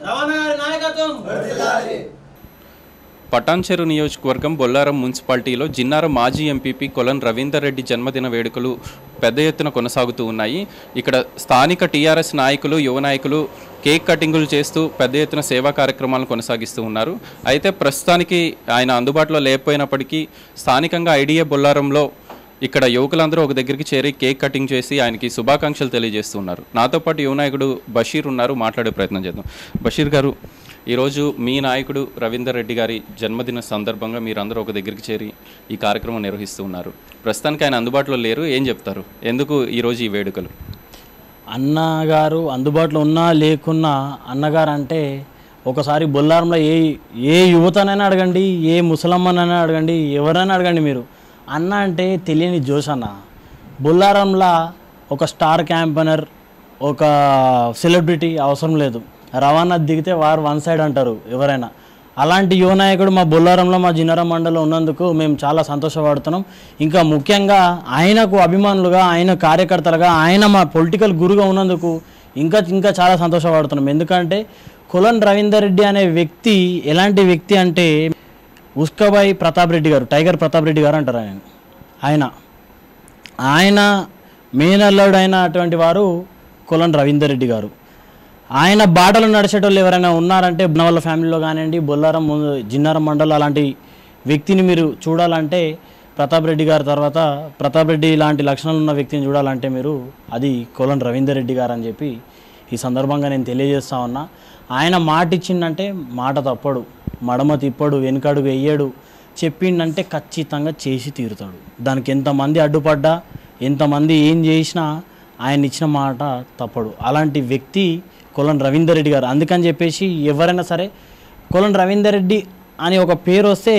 రవాణా గారి నాయకత్వం పటాన్చెరు నియోజకవర్గం బొల్లారం మున్సిపాలిటీలో జిన్నారం మాజీ ఎంపీపీ కొలన్ రవీందర్ రెడ్డి జన్మదిన వేడుకలు పెద్ద ఎత్తున కొనసాగుతూ ఉన్నాయి ఇక్కడ స్థానిక టీఆర్ఎస్ నాయకులు యువ నాయకులు కేక్ కటింగులు చేస్తూ పెద్ద ఎత్తున సేవా కార్యక్రమాలను కొనసాగిస్తూ ఉన్నారు అయితే ప్రస్తుతానికి ఆయన అందుబాటులో లేకపోయినప్పటికీ స్థానికంగా ఐడియా బొల్లారంలో ఇక్కడ యువకులందరూ ఒక దగ్గరికి చేరి కేక్ కటింగ్ చేసి ఆయనకి శుభాకాంక్షలు తెలియజేస్తున్నారు నాతో పాటు యువ నాయకుడు బషీర్ ఉన్నారు మాట్లాడే ప్రయత్నం చేద్దాం బషీర్ గారు ఈరోజు మీ నాయకుడు రవీందర్ రెడ్డి గారి జన్మదిన సందర్భంగా మీరందరూ ఒక దగ్గరికి చేరి ఈ కార్యక్రమం నిర్వహిస్తూ ఉన్నారు ప్రస్తుతానికి ఆయన అందుబాటులో లేరు ఏం చెప్తారు ఎందుకు ఈరోజు ఈ వేడుకలు అన్నగారు అందుబాటులో ఉన్నా లేకున్నా అన్నగారు అంటే ఒకసారి బొల్లారంలో ఏ ఏ యువతనైనా అడగండి ఏ ముసలమ్మనైనా అడగండి ఎవరైనా అడగండి మీరు అన్న అంటే తెలియని జోష్ అన్న బొల్లారంలో ఒక స్టార్ క్యాంపెనర్ ఒక సెలబ్రిటీ అవసరం లేదు రవాణా దిగితే వారు వన్ సైడ్ అంటారు ఎవరైనా అలాంటి యువ నాయకుడు మా బొల్లారంలో మా జిన్నర మండలం ఉన్నందుకు మేము చాలా సంతోషపడుతున్నాం ఇంకా ముఖ్యంగా ఆయనకు అభిమానులుగా ఆయన కార్యకర్తలుగా ఆయన మా పొలిటికల్ గురుగా ఉన్నందుకు ఇంకా ఇంకా చాలా సంతోషపడుతున్నాం ఎందుకంటే కులన్ రవీందర్ రెడ్డి అనే వ్యక్తి ఎలాంటి వ్యక్తి అంటే ఉస్కబాయ్ ప్రతాప్ రెడ్డి గారు టైగర్ ప్రతాప్ రెడ్డి గారు అంటారు ఆయన ఆయన ఆయన మేనల్లుడు అయినటువంటి వారు కులన్ రవీందర్ రెడ్డి గారు ఆయన బాటలు నడిచేటోళ్ళు ఎవరైనా ఉన్నారంటే వాళ్ళ ఫ్యామిలీలో కానివ్వండి బొల్లారం ము- జిన్నారం మండలం అలాంటి వ్యక్తిని మీరు చూడాలంటే ప్రతాప్ రెడ్డి గారి తర్వాత ప్రతాప్ రెడ్డి లాంటి లక్షణాలు ఉన్న వ్యక్తిని చూడాలంటే మీరు అది కొలన్ రవీందర్ రెడ్డి గారు అని చెప్పి ఈ సందర్భంగా నేను తెలియజేస్తా ఉన్నా ఆయన మాట ఇచ్చిందంటే మాట తప్పడు మడమ తిప్పడు వెనుకడుగు వెయ్యడు చెప్పిండంటే ఖచ్చితంగా చేసి తీరుతాడు దానికి ఎంతమంది అడ్డుపడ్డా ఎంతమంది ఏం చేసినా ఆయన ఇచ్చిన మాట తప్పడు అలాంటి వ్యక్తి కొలన్ రవీందర్ రెడ్డి గారు అందుకని చెప్పేసి ఎవరైనా సరే కొలన్ రవీందర్ రెడ్డి అని ఒక పేరు వస్తే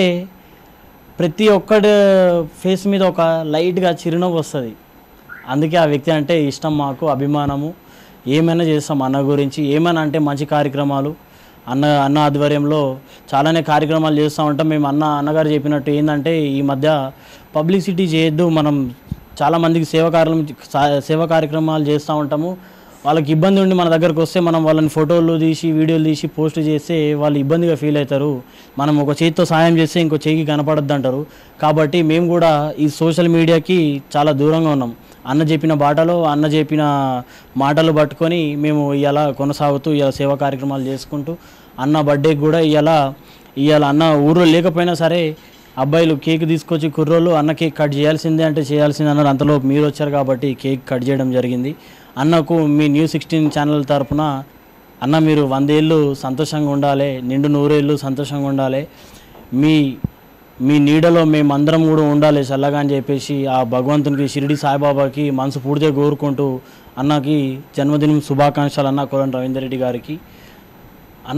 ప్రతి ఒక్కడి ఫేస్ మీద ఒక లైట్గా చిరునవ్వు వస్తుంది అందుకే ఆ వ్యక్తి అంటే ఇష్టం మాకు అభిమానము ఏమైనా చేస్తాం అన్న గురించి ఏమైనా అంటే మంచి కార్యక్రమాలు అన్న అన్న ఆధ్వర్యంలో చాలానే కార్యక్రమాలు చేస్తూ ఉంటాం మేము అన్న అన్నగారు చెప్పినట్టు ఏంటంటే ఈ మధ్య పబ్లిసిటీ చేయొద్దు మనం చాలామందికి సేవ కార్యం సేవ కార్యక్రమాలు చేస్తూ ఉంటాము వాళ్ళకి ఇబ్బంది ఉండి మన దగ్గరకు వస్తే మనం వాళ్ళని ఫోటోలు తీసి వీడియోలు తీసి పోస్ట్ చేస్తే వాళ్ళు ఇబ్బందిగా ఫీల్ అవుతారు మనం ఒక చేతితో సాయం చేస్తే ఇంకో చేయికి కనపడద్దు అంటారు కాబట్టి మేము కూడా ఈ సోషల్ మీడియాకి చాలా దూరంగా ఉన్నాం అన్న చెప్పిన బాటలో అన్న చెప్పిన మాటలు పట్టుకొని మేము ఇలా కొనసాగుతూ ఇలా సేవా కార్యక్రమాలు చేసుకుంటూ అన్న బర్త్డేకి కూడా ఇలా ఇవాళ అన్న ఊర్లో లేకపోయినా సరే అబ్బాయిలు కేక్ తీసుకొచ్చి కుర్రోళ్ళు అన్న కేక్ కట్ చేయాల్సిందే అంటే చేయాల్సిందే అన్నారు అంతలో మీరు వచ్చారు కాబట్టి కేక్ కట్ చేయడం జరిగింది అన్నకు మీ న్యూ సిక్స్టీన్ ఛానల్ తరపున అన్న మీరు వందేళ్ళు సంతోషంగా ఉండాలి నిండు నూరేళ్ళు సంతోషంగా ఉండాలి మీ మీ నీడలో మేమందరం కూడా ఉండాలి చల్లగా అని చెప్పేసి ఆ భగవంతునికి షిరిడి సాయిబాబాకి మనసు పూర్తిగా కోరుకుంటూ అన్నకి జన్మదినం శుభాకాంక్షలు అన్న కోరన్ రవీందర్ రెడ్డి గారికి అన్న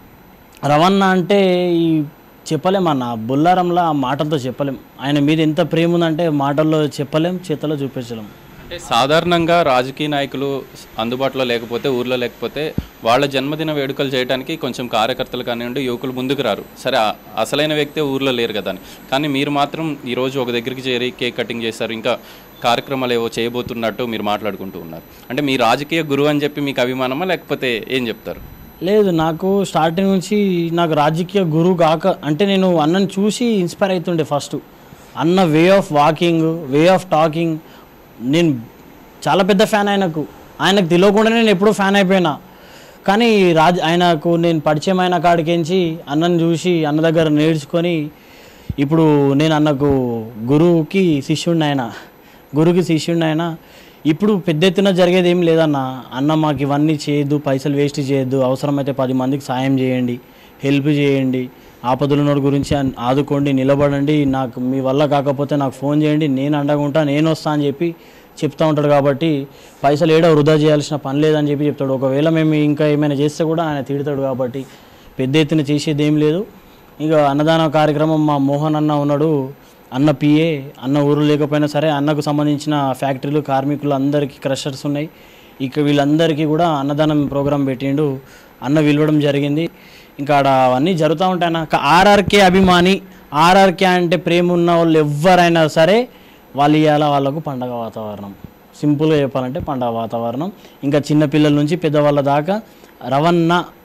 రవణ అంటే ఈ చెప్పలేం అన్న బొల్లారంలో ఆ మాటలతో చెప్పలేం ఆయన మీద ఎంత ప్రేమ ఉందంటే మాటల్లో చెప్పలేం చేతల్లో చూపించలేం అంటే సాధారణంగా రాజకీయ నాయకులు అందుబాటులో లేకపోతే ఊర్లో లేకపోతే వాళ్ళ జన్మదిన వేడుకలు చేయడానికి కొంచెం కార్యకర్తలు కానివ్వండి యువకులు ముందుకు రారు సరే ఆ- అసలైన వ్యక్తే ఊర్లో లేరు కదా అని కానీ మీరు మాత్రం ఈరోజు ఒక దగ్గరికి చేరి కేక్ కటింగ్ చేశారు ఇంకా కార్యక్రమాలు ఏవో చేయబోతున్నట్టు మీరు మాట్లాడుకుంటూ ఉన్నారు అంటే మీ రాజకీయ గురువు అని చెప్పి మీకు అభిమానమా లేకపోతే ఏం చెప్తారు లేదు నాకు స్టార్టింగ్ నుంచి నాకు రాజకీయ గురువు కాక అంటే నేను అన్నని చూసి ఇన్స్పైర్ అవుతుండే ఫస్ట్ అన్న way of walking way of talking నేను చాలా పెద్ద ఫ్యాన్ ఆయనకు ఆయనకు తెలియకుండా నేను ఎప్పుడూ ఫ్యాన్ అయిపోయినా కానీ రాజ్ ఆయనకు నేను పరిచయం అయిన కాడికించి అన్నని చూసి అన్న దగ్గర నేర్చుకొని ఇప్పుడు నేను అన్నకు గురువుకి శిష్యుడిని ఆయన గురువుకి శిష్యుడిని ఆయన ఇప్పుడు పెద్ద ఎత్తున జరిగేది ఏం లేదన్న అన్న మాకు ఇవన్నీ చేయొద్దు పైసలు వేస్ట్ చేయొద్దు అవసరమైతే పది మందికి సాయం చేయండి హెల్ప్ చేయండి ఆపదలున్నోడి గురించి అన్- ఆదుకోండి నిలబడండి నాకు మీ వల్ల కాకపోతే నాకు ఫోన్ చేయండి నేను అండగా ఉంటా నేను వస్తా అని చెప్పి చెప్తా ఉంటాడు కాబట్టి పైసలు ఏడో వృధా చేయాల్సిన పని లేదని చెప్పి చెప్తాడు ఒకవేళ మేము ఇంకా ఏమైనా చేస్తే కూడా ఆయన తిడతాడు కాబట్టి పెద్ద ఎత్తున చేసేది ఏం లేదు ఇక అన్నదాన కార్యక్రమం మా మోహన్ అన్న ఉన్నాడు అన్న పిఏ అన్న ఊరు లేకపోయినా సరే అన్నకు సంబంధించిన ఫ్యాక్టరీలు కార్మికులు అందరికీ క్రషర్స్ ఉన్నాయి ఇక వీళ్ళందరికీ కూడా అన్నదానం ప్రోగ్రాం పెట్టిండు అన్న విలవడం జరిగింది ఇంకా ఆడ అవన్నీ జరుగుతూ ఉంటాయి అన్న ఆర్ఆర్కే అభిమాని ఆర్ఆర్కే అంటే ప్రేమ ఉన్న వాళ్ళు ఎవరైనా సరే వాళ్ళు ఇవాళ వాళ్ళకు పండగ వాతావరణం సింపుల్గా చెప్పాలంటే పండగ వాతావరణం ఇంకా చిన్నపిల్లల నుంచి పెద్దవాళ్ళ దాకా రవణ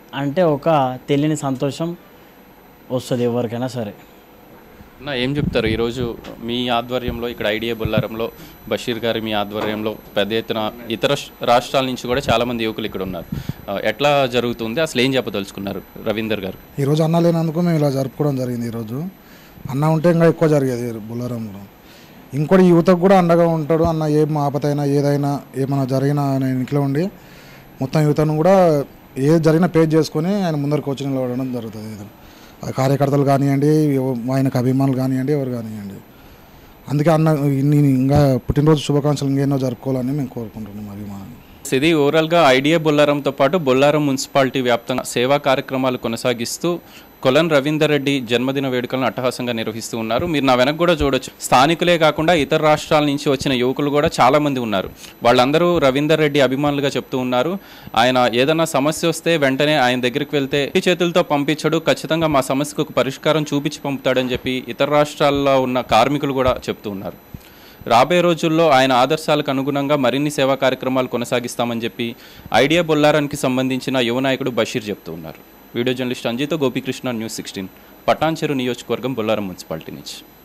అంటే ఒక తెలియని సంతోషం వస్తుంది ఎవరికైనా సరే నా ఏం చెప్తారు ఈరోజు మీ ఆధ్వర్యంలో ఇక్కడ ఐడియా బొల్లారంలో బషీర్ గారి మీ ఆధ్వర్యంలో పెద్ద ఎత్తున ఇతర sh- రాష్ట్రాల నుంచి కూడా చాలామంది యువకులు ఇక్కడ ఉన్నారు ఆ, ఎట్లా జరుగుతుంది అసలు ఏం చెప్పదలుచుకున్నారు రవీందర్ గారు ఈరోజు అన్న లేనందుకు మేము ఇలా జరుపుకోవడం జరిగింది ఈరోజు అన్న ఉంటే ఇంకా ఎక్కువ జరిగేది బుల్లారంలో ఇంకోటి యువతకు కూడా అండగా ఉంటాడు అన్న ఏం ఆపతైనా ఏదైనా ఏమైనా జరిగినా ఆయన ఇంట్లో ఉండి మొత్తం యువతను కూడా ఏది జరిగినా పేజ్ చేసుకొని ఆయన ముందరికి వచ్చి నిలబడడం జరుగుతుంది ఇది ఆ కార్యకర్తలు కానివ్వండి ఎవ- ఆయనకు అభిమానులు కానివ్వండి ఎవరు కానివ్వండి అందుకే అన్న ఇన్ని ఇంకా పుట్టినరోజు శుభాకాంక్షలు ఇంకెన్నో జరుపుకోవాలని మేము కోరుకుంటున్నాం అభిమానాన్ని ఇది ఓవరాల్గా ఐడియా బొల్లారంతో పాటు బొల్లారం మున్సిపాలిటీ వ్యాప్తంగా సేవా కార్యక్రమాలు కొనసాగిస్తూ కొలన్ రవీందర్ రెడ్డి జన్మదిన వేడుకలను అట్టహాసంగా నిర్వహిస్తూ ఉన్నారు మీరు నా వెనక కూడా చూడొచ్చు స్థానికులే కాకుండా ఇతర రాష్ట్రాల నుంచి వచ్చిన యువకులు కూడా చాలా మంది ఉన్నారు వాళ్ళందరూ రవీందర్ రెడ్డి అభిమానులుగా చెప్తూ ఉన్నారు ఆయన ఏదైనా సమస్య వస్తే వెంటనే ఆయన దగ్గరికి వెళ్తే ఈ చేతులతో పంపించడు ఖచ్చితంగా మా సమస్యకు ఒక పరిష్కారం చూపించి పంపుతాడని చెప్పి ఇతర రాష్ట్రాల్లో ఉన్న కార్మికులు కూడా చెప్తూ ఉన్నారు రాబోయే రోజుల్లో ఆయన ఆదర్శాలకు అనుగుణంగా మరిన్ని సేవా కార్యక్రమాలు కొనసాగిస్తామని చెప్పి ఐడియా బొల్లారానికి సంబంధించిన యువ నాయకుడు బషీర్ చెప్తూ ఉన్నారు వీడియో జర్నలిస్ట్ అంజితో గోపీకృష్ణ న్యూస్ సిక్స్టీన్ పటాన్చెరు నియోజకవర్గం బొల్లారం మున్సిపాలిటీ నుంచి